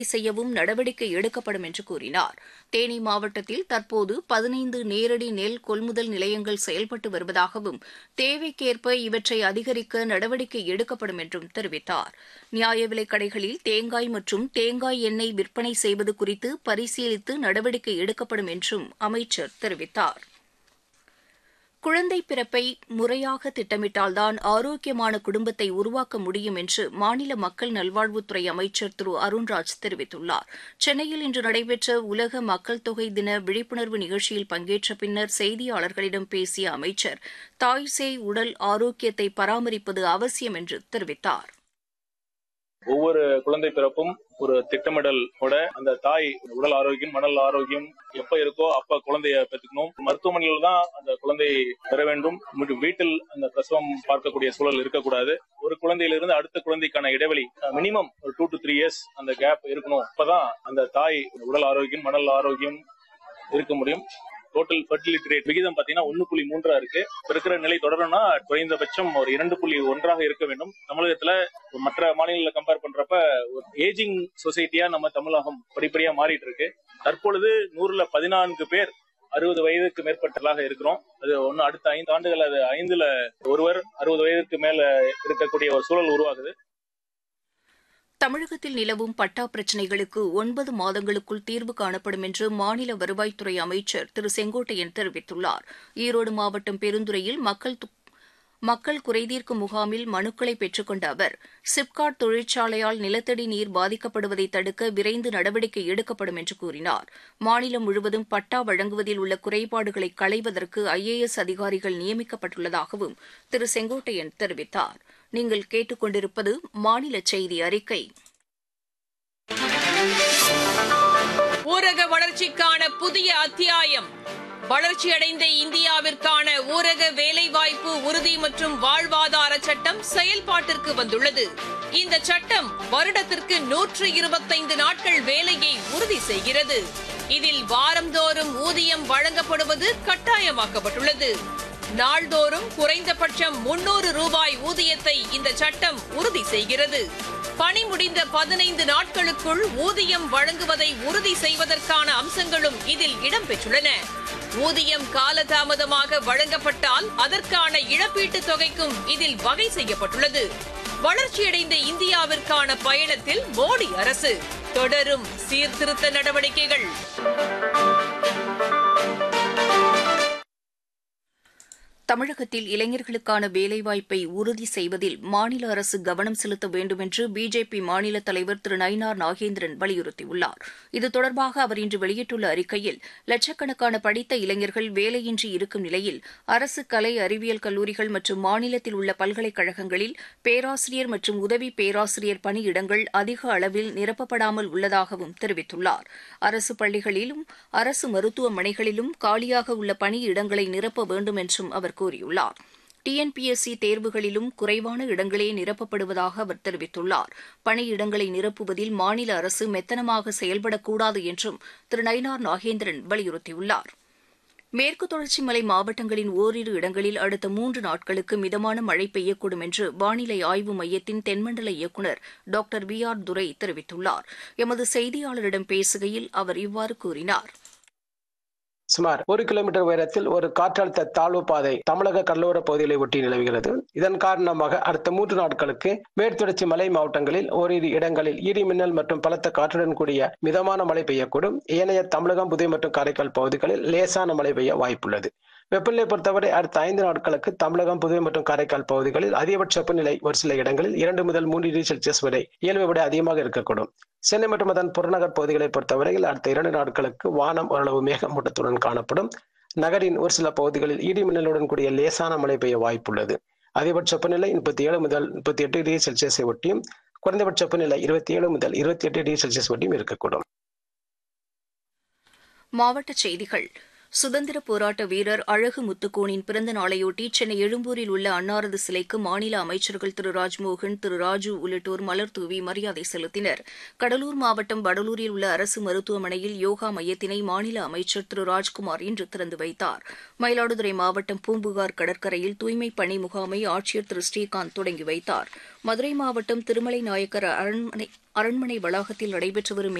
செய்யவும் நடவடிக்கை எடுக்கப்படும் என்று கூறினார் தேனி மாவட்டத்தில் தற்போது பதினைந்து நேரடி நெல் கொள்முதல் நிலையங்கள் செயல்பட்டு வருவதாகவும் தேவைக்கேற்ப இவற்றை அதிகரிக்க நடவடிக்கை எடுக்கப்படும் என்றும் தெரிவித்தார் நியாய விலைக் கடைகளில் தேங்காய் மற்றும் தேங்காய் எண்ணெய் விற்பனை செய்வது குறித்து பரிசீலித்து நடவடிக்கை எடுக்கப்படும் என்றும் அமைச்சர் தெரிவித்தார் குழந்தை பிறப்பை முறையாக திட்டமிட்டால்தான் ஆரோக்கியமான குடும்பத்தை உருவாக்க முடியும் என்று மாநில மக்கள் நல்வாழ்வுத்துறை அமைச்சர் திரு அருண்ராஜ் தெரிவித்துள்ளார் சென்னையில் இன்று நடைபெற்ற உலக மக்கள் தொகை தின விழிப்புணர்வு நிகழ்ச்சியில் பங்கேற்ற பின்னர் செய்தியாளர்களிடம் பேசிய அமைச்சர் தாய் சேய் உடல் ஆரோக்கியத்தை பராமரிப்பது அவசியம் என்று தெரிவித்தார் ஒவ்வொரு குழந்தை பிறப்பும் ஒரு திட்டமிடலோட அந்த தாய் உடல் ஆரோக்கியம் மனல் ஆரோக்கியம் எப்ப இருக்கோ அப்ப குழந்தைய பெற்றுக்கணும் மருத்துவமனையில் தான் அந்த குழந்தை பெற வேண்டும் மற்றும் வீட்டில் அந்த பிரசவம் பார்க்கக்கூடிய சூழல் இருக்கக்கூடாது ஒரு குழந்தையிலிருந்து அடுத்த குழந்தைக்கான இடைவெளி மினிமம் ஒரு டூ டு த்ரீ இயர்ஸ் அந்த கேப் இருக்கணும் அப்பதான் அந்த தாய் உடல் ஆரோக்கியம் மனல் ஆரோக்கியம் இருக்க முடியும் டோட்டல் ஃபர்டிலிட்டி ரேட் விகிதம் பாத்தீங்கன்னா ஒன்னு புள்ளி மூன்றா இருக்கு இப்ப இருக்கிற நிலை தொடரணும்னா குறைந்தபட்சம் ஒரு இரண்டு புள்ளி ஒன்றாக இருக்க வேண்டும் தமிழகத்துல மற்ற மாநிலங்களை கம்பேர் பண்றப்ப ஒரு ஏஜிங் சொசைட்டியா நம்ம தமிழகம் படிப்படியா மாறிட்டு இருக்கு தற்பொழுது நூறுல பதினான்கு பேர் அறுபது வயதுக்கு மேற்பட்டதாக இருக்கிறோம் அது ஒன்னு அடுத்த ஐந்து ஆண்டுகள் அது ஐந்துல ஒருவர் அறுபது வயதுக்கு மேல இருக்கக்கூடிய ஒரு சூழல் உருவாகுது தமிழகத்தில் நிலவும் பட்டா பிரச்சினைகளுக்கு ஒன்பது மாதங்களுக்குள் தீர்வு காணப்படும் என்று மாநில வருவாய்த்துறை அமைச்சர் திரு செங்கோட்டையன் தெரிவித்துள்ளார் ஈரோடு மாவட்டம் பெருந்துறையில் மக்கள் மக்கள் குறைதீர்க்கும் முகாமில் மனுக்களை பெற்றுக்கொண்ட அவர் சிப்காட் தொழிற்சாலையால் நிலத்தடி நீர் பாதிக்கப்படுவதை தடுக்க விரைந்து நடவடிக்கை எடுக்கப்படும் என்று கூறினார் மாநிலம் முழுவதும் பட்டா வழங்குவதில் உள்ள குறைபாடுகளை களைவதற்கு ஐஏஎஸ் அதிகாரிகள் நியமிக்கப்பட்டுள்ளதாகவும் திரு செங்கோட்டையன் தெரிவித்தார் நீங்கள் கேட்டுக்கொண்டிருப்பது மாநில செய்தி அறிக்கை ஊரக வளர்ச்சிக்கான புதிய அத்தியாயம் வளர்ச்சியடைந்த இந்தியாவிற்கான ஊரக வேலைவாய்ப்பு உறுதி மற்றும் வாழ்வாதார சட்டம் செயல்பாட்டிற்கு வந்துள்ளது இந்த சட்டம் வருடத்திற்கு நூற்று இருபத்தைந்து நாட்கள் வேலையை உறுதி செய்கிறது இதில் வாரந்தோறும் ஊதியம் வழங்கப்படுவது கட்டாயமாக்கப்பட்டுள்ளது நாள்தோறும் குறைந்தபட்சம் முன்னூறு ரூபாய் ஊதியத்தை இந்த சட்டம் உறுதி செய்கிறது பணி முடிந்த பதினைந்து நாட்களுக்குள் ஊதியம் வழங்குவதை உறுதி செய்வதற்கான அம்சங்களும் இதில் இடம்பெற்றுள்ளன ஊதியம் காலதாமதமாக வழங்கப்பட்டால் அதற்கான இழப்பீட்டுத் தொகைக்கும் இதில் வகை செய்யப்பட்டுள்ளது வளர்ச்சியடைந்த இந்தியாவிற்கான பயணத்தில் மோடி அரசு தொடரும் சீர்திருத்த நடவடிக்கைகள் தமிழகத்தில் இளைஞர்களுக்கான வேலைவாய்ப்பை உறுதி செய்வதில் மாநில அரசு கவனம் செலுத்த வேண்டும் என்று பிஜேபி மாநில தலைவர் திரு நயினார் நாகேந்திரன் வலியுறுத்தியுள்ளார் இது தொடர்பாக அவர் இன்று வெளியிட்டுள்ள அறிக்கையில் லட்சக்கணக்கான படித்த இளைஞர்கள் வேலையின்றி இருக்கும் நிலையில் அரசு கலை அறிவியல் கல்லூரிகள் மற்றும் மாநிலத்தில் உள்ள பல்கலைக்கழகங்களில் பேராசிரியர் மற்றும் உதவி பேராசிரியர் பணியிடங்கள் அதிக அளவில் நிரப்பப்படாமல் உள்ளதாகவும் தெரிவித்துள்ளார் அரசு பள்ளிகளிலும் அரசு மருத்துவமனைகளிலும் காலியாக உள்ள பணியிடங்களை நிரப்ப வேண்டும் என்றும் அவர் கூறியுள்ளார் டிஎன்பிஎஸ்சி தேர்வுகளிலும் குறைவான இடங்களே நிரப்பப்படுவதாக அவர் தெரிவித்துள்ளார் பணியிடங்களை நிரப்புவதில் மாநில அரசு மெத்தனமாக செயல்படக்கூடாது என்றும் திரு நயினார் நாகேந்திரன் வலியுறுத்தியுள்ளார் மேற்கு தொடர்ச்சி மலை மாவட்டங்களின் ஓரிரு இடங்களில் அடுத்த மூன்று நாட்களுக்கு மிதமான மழை பெய்யக்கூடும் என்று வானிலை ஆய்வு மையத்தின் தென்மண்டல இயக்குநர் டாக்டர் வி ஆர் துரை தெரிவித்துள்ளார் எமது செய்தியாளரிடம் பேசுகையில் அவர் இவ்வாறு கூறினார் சுமார் ஒரு கிலோமீட்டர் உயரத்தில் ஒரு காற்றழுத்த தாழ்வு பாதை தமிழக கடலோர பகுதிகளை ஒட்டி நிலவுகிறது இதன் காரணமாக அடுத்த மூன்று நாட்களுக்கு மேற்தொடர்ச்சி மலை மாவட்டங்களில் ஓரிரு இடங்களில் இடி மின்னல் மற்றும் பலத்த காற்றுடன் கூடிய மிதமான மழை பெய்யக்கூடும் ஏனைய தமிழகம் புதுவை மற்றும் காரைக்கால் பகுதிகளில் லேசான மழை பெய்ய வாய்ப்புள்ளது வெப்பநிலை பொறுத்தவரை அடுத்த ஐந்து நாட்களுக்கு தமிழகம் புதுவை மற்றும் காரைக்கால் பகுதிகளில் அதிகபட்ச வெப்பநிலை ஒரு சில இடங்களில் இரண்டு முதல் மூன்று டிகிரி செல்சியஸ் வரை இயல்பை விட அதிகமாக இருக்கக்கூடும் சென்னை மற்றும் அதன் புறநகர் பகுதிகளை பொறுத்தவரையில் அடுத்த இரண்டு நாட்களுக்கு வானம் ஓரளவு மேகமூட்டத்துடன் காணப்படும் நகரின் ஒரு சில பகுதிகளில் இடி மின்னலுடன் கூடிய லேசான மழை பெய்ய வாய்ப்புள்ளது அதிகபட்ச வெப்பநிலை முப்பத்தி ஏழு முதல் முப்பத்தி எட்டு டிகிரி செல்சியஸை ஒட்டியும் குறைந்தபட்ச வெப்பநிலை இருபத்தி ஏழு முதல் இருபத்தி எட்டு டிகிரி செல்சியஸ் ஒட்டியும் இருக்கக்கூடும் மாவட்டச் செய்திகள் சுதந்திர போராட்ட வீரர் அழகு முத்துக்கோனின் பிறந்த நாளையொட்டி சென்னை எழும்பூரில் உள்ள அன்னாரது சிலைக்கு மாநில அமைச்சர்கள் திரு ராஜ்மோகன் திரு ராஜு உள்ளிட்டோர் மலர் தூவி மரியாதை செலுத்தினர் கடலூர் மாவட்டம் வடலூரில் உள்ள அரசு மருத்துவமனையில் யோகா மையத்தினை மாநில அமைச்சர் திரு ராஜ்குமார் இன்று திறந்து வைத்தார் மயிலாடுதுறை மாவட்டம் பூம்புகார் கடற்கரையில் தூய்மை பணி முகாமை ஆட்சியர் திரு ஸ்ரீகாந்த் தொடங்கி வைத்தார் மதுரை மாவட்டம் திருமலை நாயக்கர் அரண்மனை அரண்மனை வளாகத்தில் நடைபெற்று வரும்